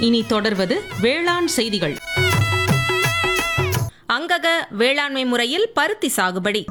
இனி தொடர்வது வேளாண் செய்திகள் அங்கக வேளாண்மை முறையில் பருத்தி சாகுபடி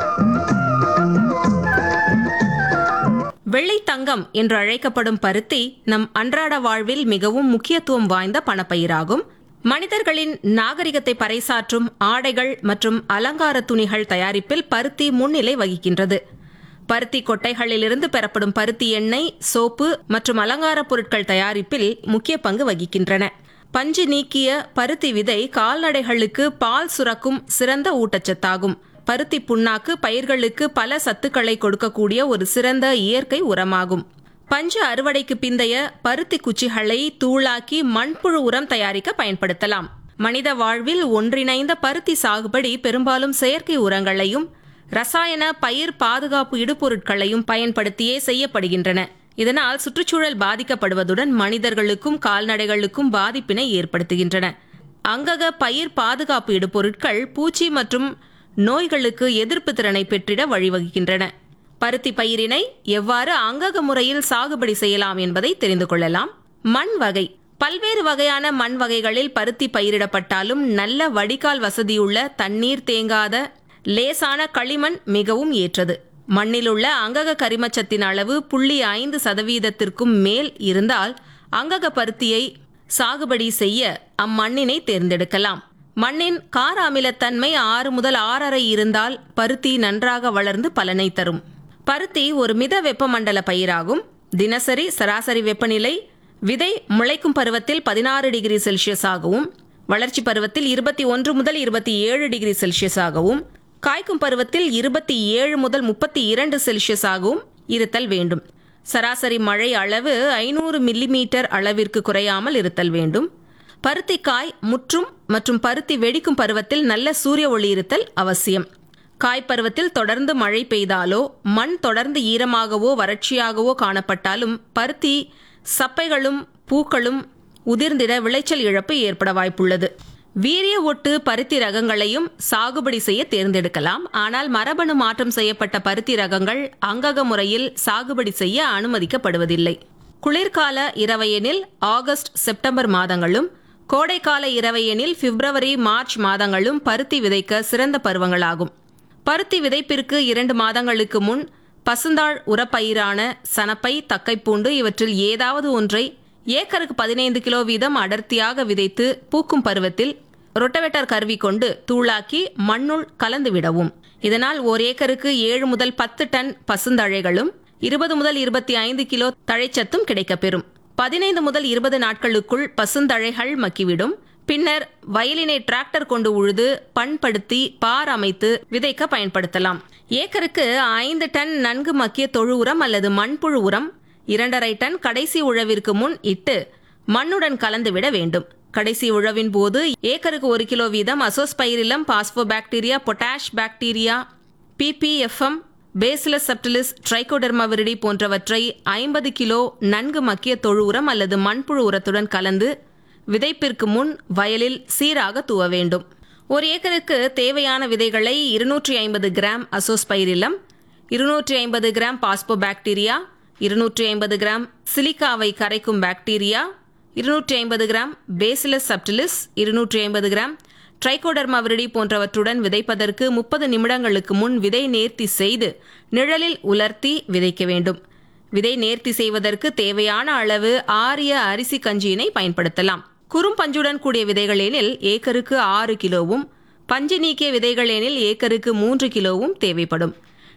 வெள்ளை தங்கம் என்று அழைக்கப்படும் பருத்தி நம் அன்றாட வாழ்வில் மிகவும் முக்கியத்துவம் வாய்ந்த பணப்பயிராகும் மனிதர்களின் நாகரிகத்தை பறைசாற்றும் ஆடைகள் மற்றும் அலங்கார துணிகள் தயாரிப்பில் பருத்தி முன்னிலை வகிக்கின்றது பருத்தி கொட்டைகளிலிருந்து பெறப்படும் பருத்தி எண்ணெய் சோப்பு மற்றும் அலங்கார பொருட்கள் தயாரிப்பில் முக்கிய பங்கு வகிக்கின்றன பஞ்சு நீக்கிய பருத்தி விதை கால்நடைகளுக்கு பால் சுரக்கும் சிறந்த ஊட்டச்சத்தாகும் பருத்தி புண்ணாக்கு பயிர்களுக்கு பல சத்துக்களை கொடுக்கக்கூடிய ஒரு சிறந்த இயற்கை உரமாகும் பஞ்சு அறுவடைக்கு பிந்தைய பருத்தி குச்சிகளை தூளாக்கி மண்புழு உரம் தயாரிக்க பயன்படுத்தலாம் மனித வாழ்வில் ஒன்றிணைந்த பருத்தி சாகுபடி பெரும்பாலும் செயற்கை உரங்களையும் ரசாயன பயிர் பாதுகாப்பு இடுபொருட்களையும் பயன்படுத்தியே செய்யப்படுகின்றன இதனால் சுற்றுச்சூழல் பாதிக்கப்படுவதுடன் மனிதர்களுக்கும் கால்நடைகளுக்கும் பாதிப்பினை ஏற்படுத்துகின்றன அங்கக பயிர் பாதுகாப்பு இடுபொருட்கள் பூச்சி மற்றும் நோய்களுக்கு எதிர்ப்பு திறனை பெற்றிட வழிவகுக்கின்றன பருத்தி பயிரினை எவ்வாறு அங்கக முறையில் சாகுபடி செய்யலாம் என்பதை தெரிந்து கொள்ளலாம் மண் வகை பல்வேறு வகையான மண் வகைகளில் பருத்தி பயிரிடப்பட்டாலும் நல்ல வடிகால் வசதியுள்ள தண்ணீர் தேங்காத லேசான களிமண் மிகவும் ஏற்றது மண்ணிலுள்ள அங்கக கரிமச்சத்தின் அளவு புள்ளி ஐந்து சதவீதத்திற்கும் மேல் இருந்தால் அங்கக பருத்தியை சாகுபடி செய்ய அம்மண்ணினை தேர்ந்தெடுக்கலாம் மண்ணின் கார அமிலத்தன்மை ஆறு முதல் ஆறரை இருந்தால் பருத்தி நன்றாக வளர்ந்து பலனை தரும் பருத்தி ஒரு மித வெப்பமண்டல பயிராகும் தினசரி சராசரி வெப்பநிலை விதை முளைக்கும் பருவத்தில் பதினாறு டிகிரி செல்சியஸ் ஆகவும் வளர்ச்சி பருவத்தில் இருபத்தி ஒன்று முதல் இருபத்தி ஏழு டிகிரி செல்சியஸ் ஆகவும் காய்க்கும் பருவத்தில் இருபத்தி ஏழு முதல் முப்பத்தி இரண்டு செல்சியஸ் ஆகவும் இருத்தல் வேண்டும் சராசரி மழை அளவு ஐநூறு மில்லிமீட்டர் அளவிற்கு குறையாமல் இருத்தல் வேண்டும் பருத்தி காய் முற்றும் மற்றும் பருத்தி வெடிக்கும் பருவத்தில் நல்ல சூரிய ஒளி இருத்தல் அவசியம் காய் பருவத்தில் தொடர்ந்து மழை பெய்தாலோ மண் தொடர்ந்து ஈரமாகவோ வறட்சியாகவோ காணப்பட்டாலும் பருத்தி சப்பைகளும் பூக்களும் உதிர்ந்திட விளைச்சல் இழப்பு ஏற்பட வாய்ப்புள்ளது வீரிய ஒட்டு பருத்தி ரகங்களையும் சாகுபடி செய்ய தேர்ந்தெடுக்கலாம் ஆனால் மரபணு மாற்றம் செய்யப்பட்ட பருத்தி ரகங்கள் அங்கக முறையில் சாகுபடி செய்ய அனுமதிக்கப்படுவதில்லை குளிர்கால இரவையெனில் ஆகஸ்ட் செப்டம்பர் மாதங்களும் கோடைக்கால இரவையெனில் பிப்ரவரி மார்ச் மாதங்களும் பருத்தி விதைக்க சிறந்த பருவங்களாகும் பருத்தி விதைப்பிற்கு இரண்டு மாதங்களுக்கு முன் பசுந்தாள் உரப்பயிரான சனப்பை தக்கைப்பூண்டு இவற்றில் ஏதாவது ஒன்றை ஏக்கருக்கு பதினைந்து கிலோ வீதம் அடர்த்தியாக விதைத்து பூக்கும் பருவத்தில் ரொட்டவேட்டர் கருவி கொண்டு தூளாக்கி மண்ணுள் கலந்து விடவும் இதனால் ஓர் ஏக்கருக்கு ஏழு முதல் பத்து டன் பசுந்தழைகளும் இருபது முதல் இருபத்தி ஐந்து கிலோ தழைச்சத்தும் கிடைக்கப்பெறும் பதினைந்து முதல் இருபது நாட்களுக்குள் பசுந்தழைகள் மக்கிவிடும் பின்னர் வயலினை டிராக்டர் கொண்டு உழுது பண்படுத்தி பார் அமைத்து விதைக்க பயன்படுத்தலாம் ஏக்கருக்கு ஐந்து டன் நன்கு மக்கிய தொழு உரம் அல்லது மண்புழு உரம் இரண்டரை டன் கடைசி உழவிற்கு முன் இட்டு மண்ணுடன் கலந்துவிட வேண்டும் கடைசி உழவின் போது ஏக்கருக்கு ஒரு கிலோ வீதம் azospirillum phosphobacteria potash bacteria PPFM bacillus subtilis trichoderma viride போன்றவற்றை ஐம்பது கிலோ நன்கு மக்கிய தொழு உரம் அல்லது மண்புழு உரத்துடன் கலந்து விதைப்பிற்கு முன் வயலில் சீராக தூவ வேண்டும் ஒரு ஏக்கருக்கு தேவையான விதைகளை இருநூற்றி ஐம்பது கிராம் அசோஸ்பைரிலம் இருநூற்றி ஐம்பது கிராம் பாஸ்போபாக்டீரியா இருநூற்றி ஐம்பது கிராம் சிலிக்காவை கரைக்கும் பாக்டீரியா இருநூற்றி ஐம்பது கிராம் பேசிலஸ் சப்டிலிஸ் இருநூற்றி ஐம்பது கிராம் ட்ரைகோடர்மா விரிடி போன்றவற்றுடன் விதைப்பதற்கு முப்பது நிமிடங்களுக்கு முன் விதை நேர்த்தி செய்து நிழலில் உலர்த்தி விதைக்க வேண்டும் விதை நேர்த்தி செய்வதற்கு தேவையான அளவு ஆரிய அரிசி கஞ்சியினை பயன்படுத்தலாம் குறும்பஞ்சுடன் கூடிய விதைகள் எனில் ஏக்கருக்கு ஆறு கிலோவும் பஞ்சு நீக்கிய விதைகள் எனில் ஏக்கருக்கு மூன்று கிலோவும் தேவைப்படும்